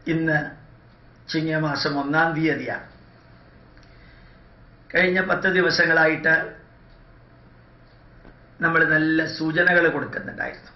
ഇന്ന് ചിങ്ങമാസം ഒന്നാം തീയതിയാണ് കഴിഞ്ഞ പത്ത് ദിവസങ്ങളായിട്ട് നമ്മൾ നല്ല സൂചനകൾ കൊടുക്കുന്നുണ്ടായിരുന്നു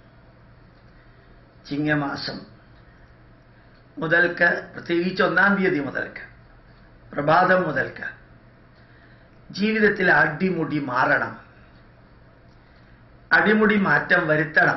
ചിങ്ങമാസം മുതൽക്ക് പ്രത്യേകിച്ച് ഒന്നാം തീയതി മുതൽക്ക് പ്രഭാതം മുതൽക്ക് ജീവിതത്തിൽ അടിമുടി മാറണം അടിമുടി മാറ്റം വരുത്തണം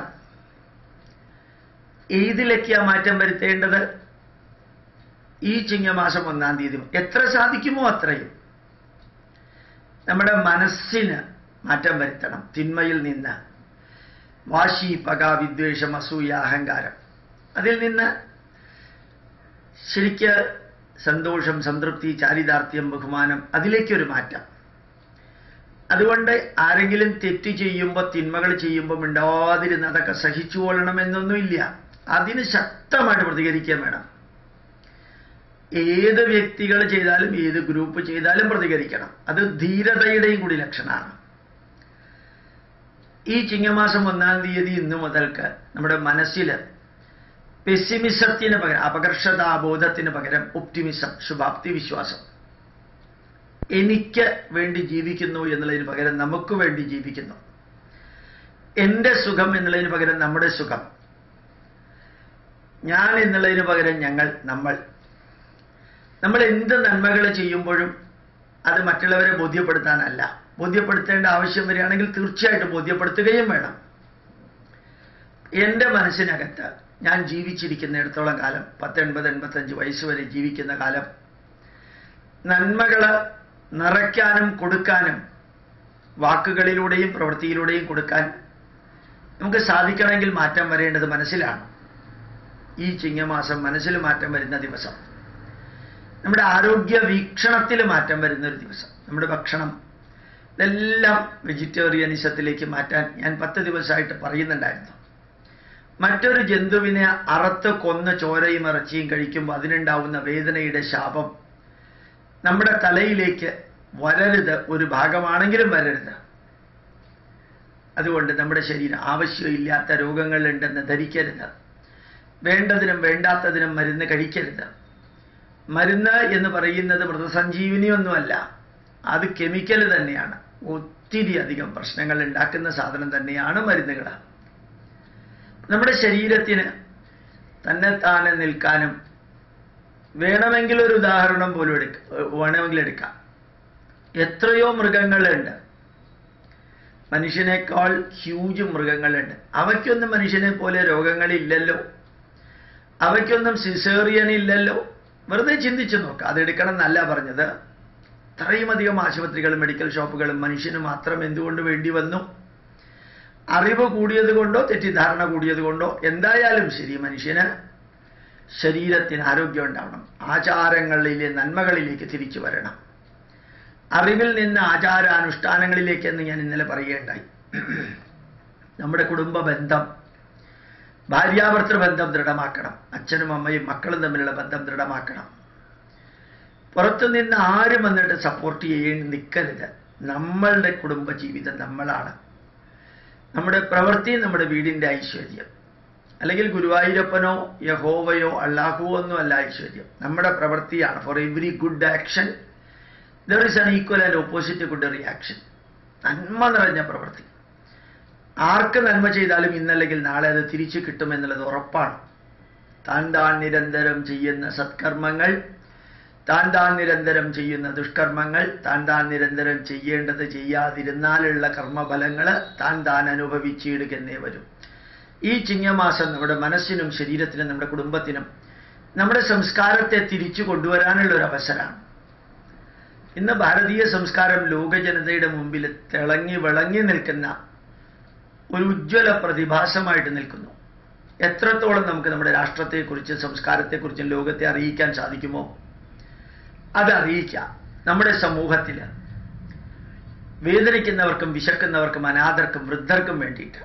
ഏതിലൊക്കെയാ മാറ്റം വരുത്തേണ്ടത് ഈ ചിങ്ങമാസം ഒന്നാം തീയതി എത്ര സാധിക്കുമോ അത്രയും നമ്മുടെ മനസ്സിന് മാറ്റം വരുത്തണം തിന്മയിൽ നിന്ന് വാശി പക വിദ്വേഷം അസൂയ അഹങ്കാരം അതിൽ നിന്ന് ശരിക്ക് സന്തോഷം സംതൃപ്തി ചാരിതാർത്ഥ്യം ബഹുമാനം അതിലേക്കൊരു മാറ്റം അതുകൊണ്ട് ആരെങ്കിലും തെറ്റ് ചെയ്യുമ്പോൾ തിന്മകൾ ചെയ്യുമ്പോൾ മിണ്ടാതിരുന്ന് അതൊക്കെ സഹിച്ചുകൊള്ളണമെന്നൊന്നുമില്ല അതിന് ശക്തമായിട്ട് പ്രതികരിക്കാൻ വേണം ഏത് വ്യക്തികൾ ചെയ്താലും ഏത് ഗ്രൂപ്പ് ചെയ്താലും പ്രതികരിക്കണം അത് ധീരതയുടെയും കൂടി ലക്ഷണമാണ് ഈ ചിങ്ങമാസം ഒന്നാം തീയതി ഇന്നു മുതൽക്ക് നമ്മുടെ മനസ്സിൽ പെസിമിസത്തിന് പകരം അപകർഷതാബോധത്തിന് പകരം ഒപ്റ്റിമിസം ശുഭാപ്തി വിശ്വാസം എനിക്ക് വേണ്ടി ജീവിക്കുന്നു എന്നുള്ളതിന് പകരം നമുക്ക് വേണ്ടി ജീവിക്കുന്നു എന്റെ സുഖം എന്നുള്ളതിന് പകരം നമ്മുടെ സുഖം ഞാൻ എന്നുള്ളതിന് പകരം ഞങ്ങൾ നമ്മൾ നമ്മൾ എന്ത് നന്മകൾ ചെയ്യുമ്പോഴും അത് മറ്റുള്ളവരെ ബോധ്യപ്പെടുത്താനല്ല ബോധ്യപ്പെടുത്തേണ്ട ആവശ്യം വരികയാണെങ്കിൽ തീർച്ചയായിട്ടും ബോധ്യപ്പെടുത്തുകയും വേണം എൻ്റെ മനസ്സിനകത്ത് ഞാൻ ജീവിച്ചിരിക്കുന്നിടത്തോളം കാലം പത്തൊൻപത് എൺപത്തഞ്ച് വയസ്സ് വരെ ജീവിക്കുന്ന കാലം നന്മകൾ നിറയ്ക്കാനും കൊടുക്കാനും വാക്കുകളിലൂടെയും പ്രവൃത്തിയിലൂടെയും കൊടുക്കാൻ നമുക്ക് സാധിക്കണമെങ്കിൽ മാറ്റം വരേണ്ടത് മനസ്സിലാണ് ഈ ചിങ്ങമാസം മനസ്സിൽ മാറ്റം വരുന്ന ദിവസം നമ്മുടെ ആരോഗ്യ വീക്ഷണത്തിൽ മാറ്റം വരുന്ന ഒരു ദിവസം നമ്മുടെ ഭക്ഷണം ഇതെല്ലാം വെജിറ്റേറിയനിസത്തിലേക്ക് മാറ്റാൻ ഞാൻ പത്ത് ദിവസമായിട്ട് പറയുന്നുണ്ടായിരുന്നു മറ്റൊരു ജന്തുവിനെ അറുത്ത് കൊന്ന് ചോരയും ഇറച്ചിയും കഴിക്കുമ്പോൾ അതിനുണ്ടാവുന്ന വേദനയുടെ ശാപം നമ്മുടെ തലയിലേക്ക് വരരുത് ഒരു ഭാഗമാണെങ്കിലും വരരുത് അതുകൊണ്ട് നമ്മുടെ ശരീരം ആവശ്യമില്ലാത്ത രോഗങ്ങളുണ്ടെന്ന് ധരിക്കരുത് വേണ്ടതിനും വേണ്ടാത്തതിനും മരുന്ന് കഴിക്കരുത് മരുന്ന് എന്ന് പറയുന്നത് മൃതസഞ്ജീവിനിയൊന്നുമല്ല അത് കെമിക്കൽ തന്നെയാണ് ഒത്തിരി അധികം പ്രശ്നങ്ങൾ ഉണ്ടാക്കുന്ന സാധനം തന്നെയാണ് മരുന്നുകൾ നമ്മുടെ ശരീരത്തിന് തന്നെത്താനെ നിൽക്കാനും വേണമെങ്കിൽ ഒരു ഉദാഹരണം പോലും എടുക്ക വേണമെങ്കിൽ എടുക്കാം എത്രയോ മൃഗങ്ങളുണ്ട് മനുഷ്യനേക്കാൾ ഹ്യൂജ് മൃഗങ്ങളുണ്ട് അവയ്ക്കൊന്നും മനുഷ്യനെ പോലെ രോഗങ്ങളില്ലല്ലോ അവയ്ക്കൊന്നും സിസേറിയൻ ഇല്ലല്ലോ വെറുതെ ചിന്തിച്ചു നോക്കുക അതെടുക്കണം എന്നല്ല പറഞ്ഞത് ഇത്രയും അധികം ആശുപത്രികളും മെഡിക്കൽ ഷോപ്പുകളും മനുഷ്യന് മാത്രം എന്തുകൊണ്ട് വേണ്ടി വന്നു അറിവ് കൂടിയത് കൊണ്ടോ തെറ്റിദ്ധാരണ കൂടിയത് കൊണ്ടോ എന്തായാലും ശരി മനുഷ്യന് ശരീരത്തിന് ആരോഗ്യം ഉണ്ടാവണം ആചാരങ്ങളിലെ നന്മകളിലേക്ക് തിരിച്ചു വരണം അറിവിൽ നിന്ന് ആചാരാനുഷ്ഠാനങ്ങളിലേക്ക് എന്ന് ഞാൻ ഇന്നലെ പറയുകയുണ്ടായി നമ്മുടെ കുടുംബ ബന്ധം ഭാര്യാഭർത്തൃ ബന്ധം ദൃഢമാക്കണം അച്ഛനും അമ്മയും മക്കളും തമ്മിലുള്ള ബന്ധം ദൃഢമാക്കണം പുറത്തുനിന്ന് ആരും വന്നിട്ട് സപ്പോർട്ട് ചെയ്യാൻ നിൽക്കരുത് നമ്മളുടെ കുടുംബ ജീവിതം നമ്മളാണ് നമ്മുടെ പ്രവൃത്തി നമ്മുടെ വീടിന്റെ ഐശ്വര്യം അല്ലെങ്കിൽ ഗുരുവായൂരപ്പനോ യഹോവയോ അള്ളാഹുവോ ഒന്നും അല്ല ഐശ്വര്യം നമ്മുടെ പ്രവൃത്തിയാണ് for every good action there is an equal and opposite good reaction നന്മ നിറഞ്ഞ പ്രവൃത്തി ആർക്ക് നന്മ ചെയ്താലും ഇന്നല്ലെങ്കിൽ നാളെ അത് തിരിച്ചു കിട്ടുമെന്നുള്ളത് ഉറപ്പാണ് താൻ താൻ നിരന്തരം ചെയ്യുന്ന സത്കർമ്മങ്ങൾ താൻ താൻ നിരന്തരം ചെയ്യുന്ന ദുഷ്കർമ്മങ്ങൾ താൻ താൻ നിരന്തരം ചെയ്യേണ്ടത് ചെയ്യാതിരുന്നാലുള്ള കർമ്മഫലങ്ങൾ താൻ താൻ അനുഭവിച്ചിടുകെന്നേ വരും ഈ ചിങ്ങമാസം നമ്മുടെ മനസ്സിനും ശരീരത്തിനും നമ്മുടെ കുടുംബത്തിനും നമ്മുടെ സംസ്കാരത്തെ തിരിച്ചു കൊണ്ടുവരാനുള്ള ഒരു അവസരമാണ് ഇന്ന് ഭാരതീയ സംസ്കാരം ലോക ജനതയുടെ മുമ്പിൽ തിളങ്ങി വിളങ്ങി നിൽക്കുന്ന ഒരു ഉജ്ജ്വല പ്രതിഭാസമായിട്ട് നിൽക്കുന്നു എത്രത്തോളം നമുക്ക് നമ്മുടെ രാഷ്ട്രത്തെക്കുറിച്ചും സംസ്കാരത്തെക്കുറിച്ചും ലോകത്തെ അറിയിക്കാൻ സാധിക്കുമോ അത് അറിയിക്കാം നമ്മുടെ സമൂഹത്തിൽ വേദനിക്കുന്നവർക്കും വിശക്കുന്നവർക്കും അനാഥർക്കും വൃദ്ധർക്കും വേണ്ടിയിട്ട്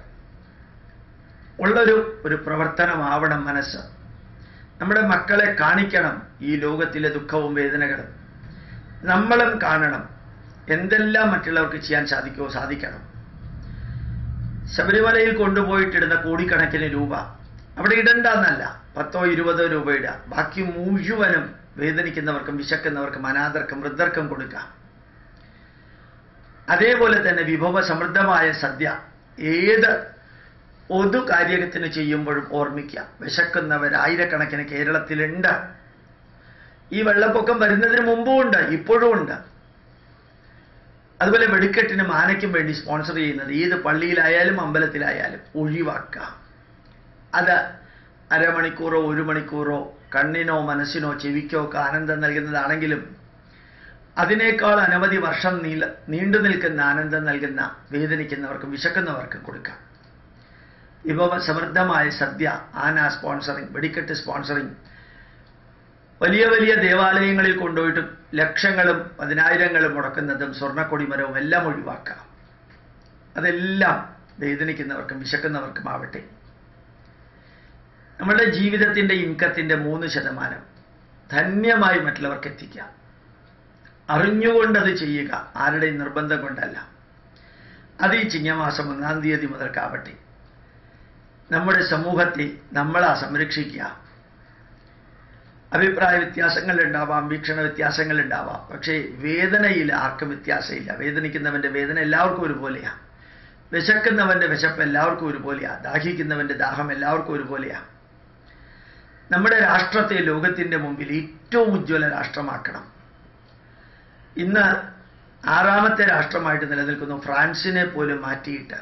ഉള്ളൊരു ഒരു പ്രവർത്തനമാവണം മനസ്സ് നമ്മുടെ മക്കളെ കാണിക്കണം ഈ ലോകത്തിലെ ദുഃഖവും വേദനകളും നമ്മളും കാണണം എന്തെല്ലാം മറ്റുള്ളവർക്ക് ചെയ്യാൻ സാധിക്കുമോ സാധിക്കണം ശബരിമലയിൽ കൊണ്ടുപോയിട്ടിടുന്ന കോടിക്കണക്കിന് രൂപ അവിടെ ഇടണ്ടെന്നല്ല പത്തോ ഇരുപതോ രൂപ ഇടുക ബാക്കി മുഴുവനും വേദനിക്കുന്നവർക്കും വിശക്കുന്നവർക്കും അനാഥർക്കും വൃദ്ധർക്കും കൊടുക്കാം അതേപോലെ തന്നെ വിഭവ സമൃദ്ധമായ സദ്യ ഏത് പൊതു കാര്യത്തിന് ചെയ്യുമ്പോഴും ഓർമ്മിക്കുക വിശക്കുന്നവർ ആയിരക്കണക്കിന് കേരളത്തിലുണ്ട് ഈ വെള്ളപ്പൊക്കം വരുന്നതിന് മുമ്പും ഉണ്ട് ഇപ്പോഴും ഉണ്ട് അതുപോലെ വെടിക്കെട്ടിനും ആനയ്ക്കും വേണ്ടി സ്പോൺസർ ചെയ്യുന്നത് ഏത് പള്ളിയിലായാലും അമ്പലത്തിലായാലും ഒഴിവാക്കുക അത് അരമണിക്കൂറോ ഒരു മണിക്കൂറോ കണ്ണിനോ മനസ്സിനോ ചെവിക്കോ ഒക്കെ ആനന്ദം നൽകുന്നതാണെങ്കിലും അതിനേക്കാൾ അനവധി വർഷം നീള നീണ്ടു നിൽക്കുന്ന ആനന്ദം നൽകുന്ന വേദനിക്കുന്നവർക്കും വിശക്കുന്നവർക്കും കൊടുക്കാം വിഭവ സമൃദ്ധമായ സദ്യ ആന സ്പോൺസറിങ് വെടിക്കെട്ട് സ്പോൺസറിങ് വലിയ വലിയ ദേവാലയങ്ങളിൽ കൊണ്ടുപോയിട്ട് ലക്ഷങ്ങളും പതിനായിരങ്ങളും മുടക്കുന്നതും സ്വർണ്ണക്കൊടിമരവും എല്ലാം ഒഴിവാക്കാം അതെല്ലാം വേദനിക്കുന്നവർക്കും വിശക്കുന്നവർക്കും ആവട്ടെ നമ്മുടെ ജീവിതത്തിന്റെ ഇൻകത്തിന്റെ മൂന്ന് ശതമാനം ധന്യമായി മറ്റുള്ളവർക്ക് എത്തിക്കാം അറിഞ്ഞുകൊണ്ടത് ചെയ്യുക ആരുടെയും നിർബന്ധം കൊണ്ടല്ല അത് ഈ ചിങ്ങമാസം ഒന്നാം തീയതി മുതൽക്കാവട്ടെ നമ്മുടെ സമൂഹത്തെ നമ്മളാ സംരക്ഷിക്കുക അഭിപ്രായ വ്യത്യാസങ്ങൾ ഉണ്ടാവാം വീക്ഷണ വ്യത്യാസങ്ങൾ ഉണ്ടാവാം പക്ഷേ വേദനയിൽ ആർക്കും വ്യത്യാസമില്ല വേദനിക്കുന്നവന്റെ വേദന എല്ലാവർക്കും ഒരുപോലെയാ വിശക്കുന്നവന്റെ വിശപ്പ് എല്ലാവർക്കും ഒരുപോലെയാ ദാഹിക്കുന്നവന്റെ ദാഹം എല്ലാവർക്കും ഒരുപോലെയാ നമ്മുടെ രാഷ്ട്രത്തെ ലോകത്തിന്റെ മുമ്പിൽ ഏറ്റവും ഉജ്ജ്വല രാഷ്ട്രമാക്കണം ഇന്ന് ആറാമത്തെ രാഷ്ട്രമായിട്ട് നിലനിൽക്കുന്നു ഫ്രാൻസിനെ പോലും മാറ്റിയിട്ട്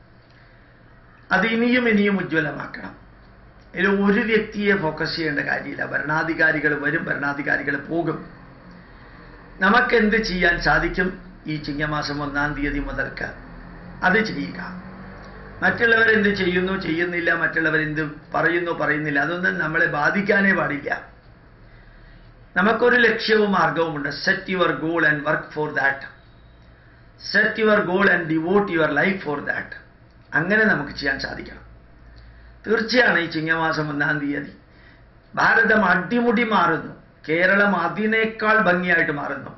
അത് ഇനിയും ഇനിയും ഉജ്ജ്വലമാക്കണം ഇതിൽ ഒരു വ്യക്തിയെ ഫോക്കസ് ചെയ്യേണ്ട കാര്യമില്ല ഭരണാധികാരികൾ വരും ഭരണാധികാരികൾ പോകും നമുക്കെന്ത് ചെയ്യാൻ സാധിക്കും ഈ ചിങ്ങമാസം ഒന്നാം തീയതി മുതൽക്ക് അത് ചെയ്യുക മറ്റുള്ളവരെന്ത് ചെയ്യുന്നു ചെയ്യുന്നില്ല മറ്റുള്ളവരെന്ത് പറയുന്നു പറയുന്നില്ല അതൊന്നും നമ്മളെ ബാധിക്കാനേ പാടില്ല നമുക്കൊരു ലക്ഷ്യവും മാർഗവുമുണ്ട് set your goal and work for that set your goal and devote your life for that അങ്ങനെ നമുക്ക് ചെയ്യാൻ സാധിക്കണം തീർച്ചയാണ് ഈ ചിങ്ങമാസം ഒന്നാം തീയതി ഭാരതം അടിമുടി മാറുന്നു കേരളം അതിനേക്കാൾ ഭംഗിയായിട്ട് മാറുന്നു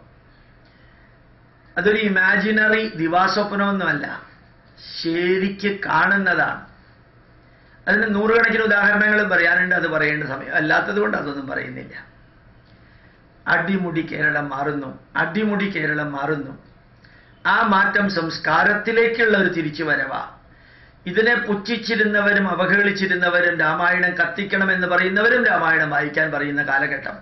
അതൊരു ഇമാജിനറി ദിവാസ്വപ്നമൊന്നുമല്ല ശരിക്ക് കാണുന്നതാണ് അതിന് നൂറുകണക്കിന് ഉദാഹരണങ്ങളും പറയാനുണ്ട് അത് പറയേണ്ട സമയം അല്ലാത്തത് കൊണ്ട് അതൊന്നും പറയുന്നില്ല അടിമുടി കേരളം മാറുന്നു അടിമുടി കേരളം മാറുന്നു ആ മാറ്റം സംസ്കാരത്തിലേക്കുള്ള ഒരു തിരിച്ചുവരവാ ഇതിനെ പുച്ഛിച്ചിരുന്നവരും അവഹേളിച്ചിരുന്നവരും രാമായണം കത്തിക്കണമെന്ന് പറയുന്നവരും രാമായണം വായിക്കാൻ പറയുന്ന കാലഘട്ടം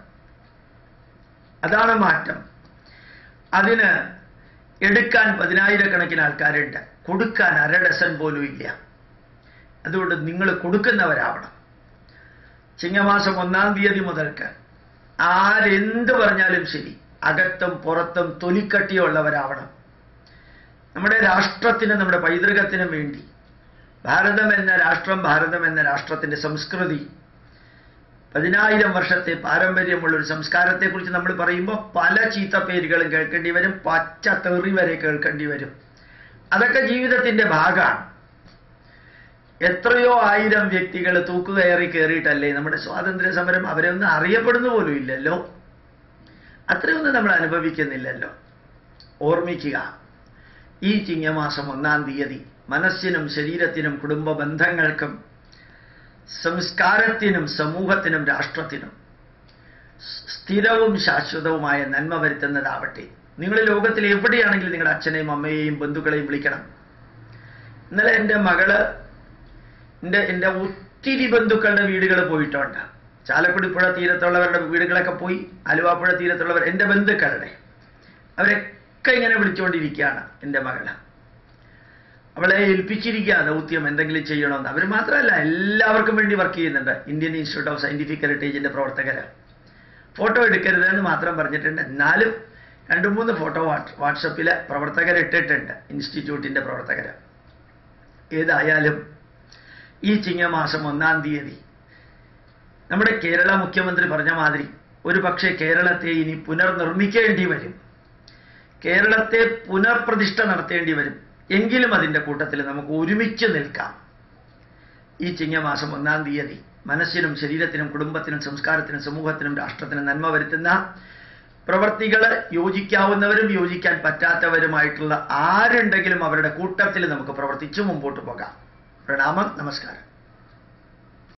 അതാണ് മാറ്റം അതിന് എടുക്കാൻ പതിനായിരക്കണക്കിന് ആൾക്കാരുണ്ട് കൊടുക്കാൻ അര ഡസൻ പോലും ഇല്ല അതുകൊണ്ട് നിങ്ങൾ കൊടുക്കുന്നവരാവണം ചിങ്ങമാസം ഒന്നാം തീയതി മുതൽക്ക് ആരെന്ത് പറഞ്ഞാലും ശരി അകത്തും പുറത്തും തൊലിക്കട്ടിയുള്ളവരാവണം നമ്മുടെ രാഷ്ട്രത്തിനും നമ്മുടെ പൈതൃകത്തിനും വേണ്ടി ഭാരതം എന്ന രാഷ്ട്രം ഭാരതം എന്ന രാഷ്ട്രത്തിന്റെ സംസ്കൃതി പതിനായിരം വർഷത്തെ പാരമ്പര്യമുള്ള ഒരു സംസ്കാരത്തെക്കുറിച്ച് നമ്മൾ പറയുമ്പോൾ പല ചീത്ത പേരുകളും കേൾക്കേണ്ടി വരും പച്ച തെറി വരെ കേൾക്കേണ്ടി വരും അതൊക്കെ ജീവിതത്തിന്റെ ഭാഗമാണ് എത്രയോ ആയിരം വ്യക്തികൾ തൂക്കുകയറി കയറിയിട്ടല്ലേ നമ്മുടെ സ്വാതന്ത്ര്യ സമരം അവരെ ഒന്നും അറിയപ്പെടുന്ന പോലും ഇല്ലല്ലോ അത്രയൊന്നും നമ്മൾ അനുഭവിക്കുന്നില്ലല്ലോ ഓർമ്മിക്കുക ഈ ചിങ്ങമാസം ഒന്നാം തീയതി മനസ്സിനും ശരീരത്തിനും കുടുംബ ബന്ധങ്ങൾക്കും സംസ്കാരത്തിനും സമൂഹത്തിനും രാഷ്ട്രത്തിനും സ്ഥിരവും ശാശ്വതവുമായ നന്മ വരുത്തുന്നതാവട്ടെ നിങ്ങൾ ലോകത്തിൽ എവിടെയാണെങ്കിലും നിങ്ങളുടെ അച്ഛനെയും അമ്മയെയും ബന്ധുക്കളെയും വിളിക്കണം ഇന്നലെ എൻ്റെ മകള് എൻ്റെ എൻ്റെ ഒത്തിരി ബന്ധുക്കളുടെ വീടുകൾ പോയിട്ടുണ്ട് ചാലക്കുടി പുഴ തീരത്തുള്ളവരുടെ വീടുകളൊക്കെ പോയി ആലുവാപ്പുഴ തീരത്തുള്ളവർ എൻ്റെ ബന്ധുക്കളുടെ അവരൊക്കെ ഇങ്ങനെ വിളിച്ചുകൊണ്ടിരിക്കുകയാണ് എൻ്റെ മകള് അവളെ ഏൽപ്പിച്ചിരിക്കുക ദൗത്യം എന്തെങ്കിലും ചെയ്യണമെന്ന് അവർ മാത്രമല്ല എല്ലാവർക്കും വേണ്ടി വർക്ക് ചെയ്യുന്നുണ്ട് ഇന്ത്യൻ ഇൻസ്റ്റിറ്റ്യൂട്ട് ഓഫ് സയന്റിഫിക് ഹെറിറ്റേജിന്റെ പ്രവർത്തകര് ഫോട്ടോ എടുക്കരുത് എന്ന് മാത്രം പറഞ്ഞിട്ടുണ്ട് എന്നാലും രണ്ട് മൂന്ന് ഫോട്ടോ വാട്സപ്പിൽ പ്രവർത്തകർ ഇട്ടിട്ടുണ്ട് ഇൻസ്റ്റിറ്റ്യൂട്ടിന്റെ പ്രവർത്തകര് ഏതായാലും ഈ ചിങ്ങമാസം ഒന്നാം തീയതി നമ്മുടെ കേരള മുഖ്യമന്ത്രി പറഞ്ഞ മാതിരി ഒരു പക്ഷേ കേരളത്തെ ഇനി പുനർനിർമ്മിക്കേണ്ടി വരും കേരളത്തെ പുനർപ്രതിഷ്ഠ നടത്തേണ്ടി വരും എങ്കിലും അതിൻ്റെ കൂട്ടത്തിൽ നമുക്ക് ഒരുമിച്ച് നിൽക്കാം ഈ ചിങ്ങമാസം ഒന്നാം തീയതി മനസ്സിനും ശരീരത്തിനും കുടുംബത്തിനും സംസ്കാരത്തിനും സമൂഹത്തിനും രാഷ്ട്രത്തിനും നന്മ വരുത്തുന്ന പ്രവർത്തികൾ യോജിക്കാവുന്നവരും യോജിക്കാൻ പറ്റാത്തവരുമായിട്ടുള്ള ആരുണ്ടെങ്കിലും അവരുടെ കൂട്ടത്തിൽ നമുക്ക് പ്രവർത്തിച്ച് മുമ്പോട്ട് പോകാം പ്രണാമം നമസ്കാരം